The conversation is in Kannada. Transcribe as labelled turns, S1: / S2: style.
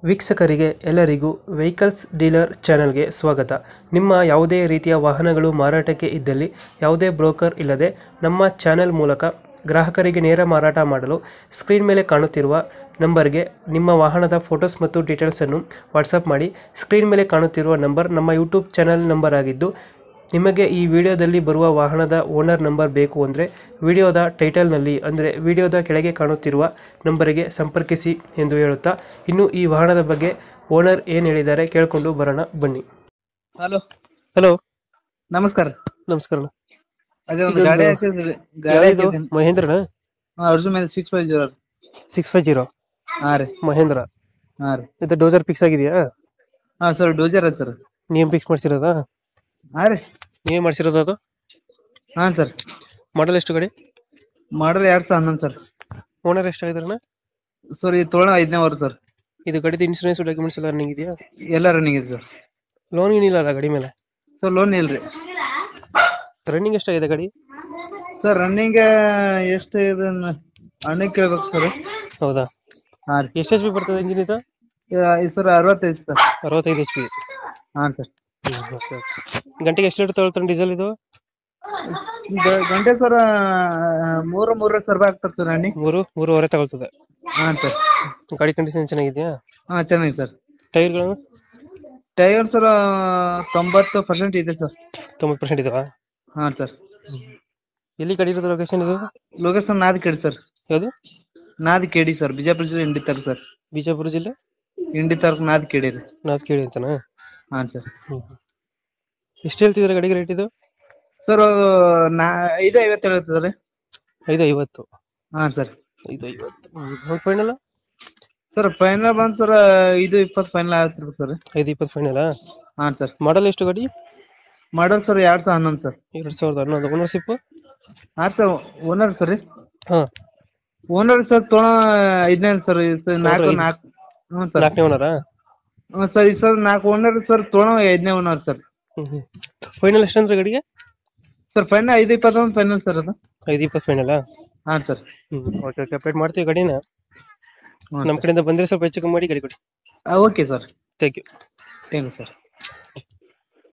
S1: ವೀಕ್ಷಕರಿಗೆ ಎಲ್ಲರಿಗೂ ವೆಹಿಕಲ್ಸ್ ಡೀಲರ್ ಚಾನೆಲ್ಗೆ ಸ್ವಾಗತ ನಿಮ್ಮ ಯಾವುದೇ ರೀತಿಯ ವಾಹನಗಳು ಮಾರಾಟಕ್ಕೆ ಇದ್ದಲ್ಲಿ ಯಾವುದೇ ಬ್ರೋಕರ್ ಇಲ್ಲದೆ ನಮ್ಮ ಚಾನೆಲ್ ಮೂಲಕ ಗ್ರಾಹಕರಿಗೆ ನೇರ ಮಾರಾಟ ಮಾಡಲು ಸ್ಕ್ರೀನ್ ಮೇಲೆ ಕಾಣುತ್ತಿರುವ ನಂಬರ್ಗೆ ನಿಮ್ಮ ವಾಹನದ ಫೋಟೋಸ್ ಮತ್ತು ಡೀಟೇಲ್ಸನ್ನು ವಾಟ್ಸಪ್ ಮಾಡಿ ಸ್ಕ್ರೀನ್ ಮೇಲೆ ಕಾಣುತ್ತಿರುವ ನಂಬರ್ ನಮ್ಮ ಯೂಟ್ಯೂಬ್ ಚಾನೆಲ್ ನಂಬರ್ ಆಗಿದ್ದು ನಿಮಗೆ ಈ ವಿಡಿಯೋದಲ್ಲಿ ಬರುವ ವಾಹನದ ಓನರ್ ನಂಬರ್ ಬೇಕು ಅಂದರೆ ವಿಡಿಯೋದ ಟೈಟಲ್ನಲ್ಲಿ ಅಂದರೆ ವಿಡಿಯೋದ ಕೆಳಗೆ ಕಾಣುತ್ತಿರುವ ನಂಬರಿಗೆ ಸಂಪರ್ಕಿಸಿ ಎಂದು ಹೇಳುತ್ತಾ ಇನ್ನು ಈ ವಾಹನದ ಬಗ್ಗೆ ಓನರ್ ಏನು ಹೇಳಿದ್ದಾರೆ ಕೇಳಿಕೊಂಡು ಬರೋಣ ಬನ್ನಿ
S2: ಹಲೋ
S1: ಹಲೋ
S2: ನಮಸ್ಕಾರ
S1: ನಮಸ್ಕಾರ
S2: ಅದೇ ಒಂದು
S1: ಇದೊಂದು-
S2: ಗಾಡಿ ಹಾಕಿದ್ರಿ ಗಾಡಿ
S1: ಯಾವುದು
S2: ಹಾಕಿದ್ದೀನಿ
S1: ಮಹೇಂದ್ರನ
S2: ಅರ್ಜುನ್ ಮೇಲೆ six five zero
S1: six five zero
S2: ಹಾ ರೀ
S1: ಮಹೇಂದ್ರ
S2: ಹಾ ರೀ
S1: ಇದು ಡೋಸರ್ ಫಿಕ್ಸ್ ಆಗಿದೆಯಾ
S2: ಹಾ ಸರ್ ಡೋಜರ್ ಅದ ಸರ್
S1: ನೀವು ಫಿಕ್ಸ್ ಮಾಡ್ಸಿರೋದಾ
S2: ಹಾ ರೀ
S1: ನೀವೇ ಮಾಡ್ಸಿರೋದು ಅದು
S2: ಹಾ ಸರ್
S1: ಮಾಡಲ್ ಎಷ್ಟು ಗಾಡಿ
S2: ಮಾಡಲ್ ಎರಡ್ ಸಾವಿರ ಹನ್ನೊಂದು ಸರ್
S1: ಓನರ್ ಎಷ್ಟಾಗಿದ್ರಣ್ಣ
S2: ಸರ್ ಇದು ತೊಗೊಳ ಐದನೇ ವರ್ ಸರ್
S1: ಇದು ಗಾಡಿದು ಇನ್ಶೂರೆನ್ಸ್ ಡಾಕ್ಯುಮೆಂಟ್ಸ್ ಎಲ್ಲ ರನ್ನಿಂಗ್ ಇದೆಯಾ
S2: ಎಲ್ಲ ರನ್ನಿಂಗ್ ಇದೆ ಸರ್
S1: ಲೋನ್ ಏನಿಲ್ಲ ಅಲ್ಲ ಗಾಡಿ ಮೇಲೆ
S2: ಸರ್ ಲೋನ್ ಇಲ್ರಿ
S1: ರನ್ನಿಂಗ್ ಎಷ್ಟಾಗಿದೆ ಗಾಡಿ
S2: ಸರ್ ರನ್ನಿಂಗ್ ಎಷ್ಟು ಇದೆ ಅಣ್ಣಗೆ ಕೇಳ್ಬೇಕು ಸರ್
S1: ಹೌದಾ
S2: ಹಾ ರೀ
S1: ಎಷ್ಟು ಎಚ್ ಪಿ ಬರ್ತದೆ ಇಂಜಿನ್ ಇದು
S2: ಸರ್ ಅರವತ್ತೈದು ಸರ್
S1: ಅರವತ್ತೈದು ಎಚ್ ಪಿ
S2: ಹಾ ಸರ್
S1: ಗಂಟೆಗೆ ಎಷ್ಟು ಲೀಟರ್ ತಗೊಳ್ತಾನೆ ಡೀಸೆಲ್ ಇದು
S2: ಗ- ಗಂಟೆ ಸರ್ ಮೂರು ಮೂರು ಸಾವಿರ ರೂಪಾಯಿ ಆಗ್ತದೆ ಸರ್ ರನ್ನಿಂಗ್
S1: ಮೂರು ಮೂರುವರೆ ತಗೊಳ್ತದೆ
S2: ಹಾ ಸರ್
S1: ಗಾಡಿ ಕಂಡೀಷನ್ ಚೆನ್ನಾಗಿದೆಯಾ
S2: ಹಾ ಚೆನ್ನಾಗಿ ಸರ್
S1: ಟೈರ್ಗಳು
S2: ಟೈರ್ ಸರ್ ತೊಂಬತ್ತು ಪರ್ಸೆಂಟ್ ಇದೆ ಸರ್
S1: ತೊಂಬತ್ತು ಪರ್ಸೆಂಟ್ ಇದಾವ
S2: ಹಾ ಸರ್
S1: ಎಲ್ಲಿ ಗಾಡಿ ಇರೋದು ಲೊಕೇಶನ್ ಇದು
S2: ಲೊಕೇಶನ್ ನಾದ್ ಕೇಳಿ ಸರ್
S1: ಯಾವುದು
S2: ನಾದ್ ಕೇಳಿ ಸರ್ ಬಿಜಾಪುರ ಜಿಲ್ಲೆ ಇಂಡಿ ತಾಲೂಕು ಸರ್
S1: ಬಿಜಾಪುರ ಜಿಲ್ಲೆ
S2: ಇಂಡಿ ತಾಲೂಕು ನಾದ್ ಕೇಳಿ ರೀ
S1: ನಾದ್ ಕೇಳಿ ಅಂತನಾ
S2: ಹಾ ಸರ್
S1: ಎಷ್ಟು ಹೇಳ್ತಿದ್ರೆ ಗಾಡಿಗೆ ರೇಟ್ ಇದು
S2: ಸರ್ ಅದು ನಾ ಐದು ಐವತ್ತು ಹೇಳ್ತದೆ ರೀ
S1: ಐದು ಐವತ್ತು
S2: ಹಾ ಸರ್
S1: ಐದು ಐವತ್ತು ಫೈನಲ್
S2: ಸರ್ ಫೈನಲ್ ಬಂದ್ ಸರ್ ಐದು ಇಪ್ಪತ್ತು ಫೈನಲ್ ಆಗ್ತಿರ್ಬೇಕು ಸರ್
S1: ಐದು ಇಪ್ಪತ್ತು ಫೈನಲ್
S2: ಹಾ ಸರ್
S1: ಮಾಡಲ್ ಎಷ್ಟು ಗಾಡಿ
S2: ಮಾಡಲ್ ಸರ್ ಎರಡ್ ಸಾವಿರ ಹನ್ನೊಂದು ಸರ್
S1: ಎರಡ್ ಸಾವಿರದ ಹನ್ನೊಂದು ಓನರ್ಶಿಪ್
S2: ಹಾ ಸರ್ ಓನರ್ ಸರ್
S1: ಹಾ
S2: ಓನರ್ ಸರ್ ತೊಗೊಳ ಐದನೇ ಸರ್ ನಾಲ್ಕು
S1: ಐದು.
S2: ನಾಲ್ಕು ಹ್ಞೂ ಸರ್
S1: ನಾಲ್ಕನೇ ಓನರಾ
S2: ಹ್ಞೂ ಸರ್ ಈ ಸರ್ ನಾಲ್ಕು ಓನರ್ ಸರ್ ತೊಗೊಳ ಐದನೇ ಓನರ್ ಸರ್
S1: ಫೈನಲ್ ಎಷ್ಟಂದ್ರೆ ಗಾಡಿಗೆ
S2: ಸರ್ ಫೈನಲ್ ಐದು ಇಪ್ಪತ್ತೊಂದು ಫೈನಲ್ ಸರ್ ಅದು
S1: ಐದು ಇಪ್ಪತ್ತು ಫೈನಲ್
S2: ಹಾ ಸರ್
S1: ಹ್ಮ್ ಓಕೆ ಓಕೆ ಅಪ್ಡೇಟ್ ಮಾಡ್ತೀವಿ ಗಾಡಿನ
S2: ಹ್ಞೂ
S1: ನಮ್ಮ ಕಡೆಯಿಂದ ಬಂದ್ರೆ ಸ್ವಲ್ಪ ಹೆಚ್ಚು ಕಮ್ಮಿ ಮಾಡಿ ಗಾಡಿ ಕೊಡಿ
S2: okay sir
S1: thank you
S2: thank you sir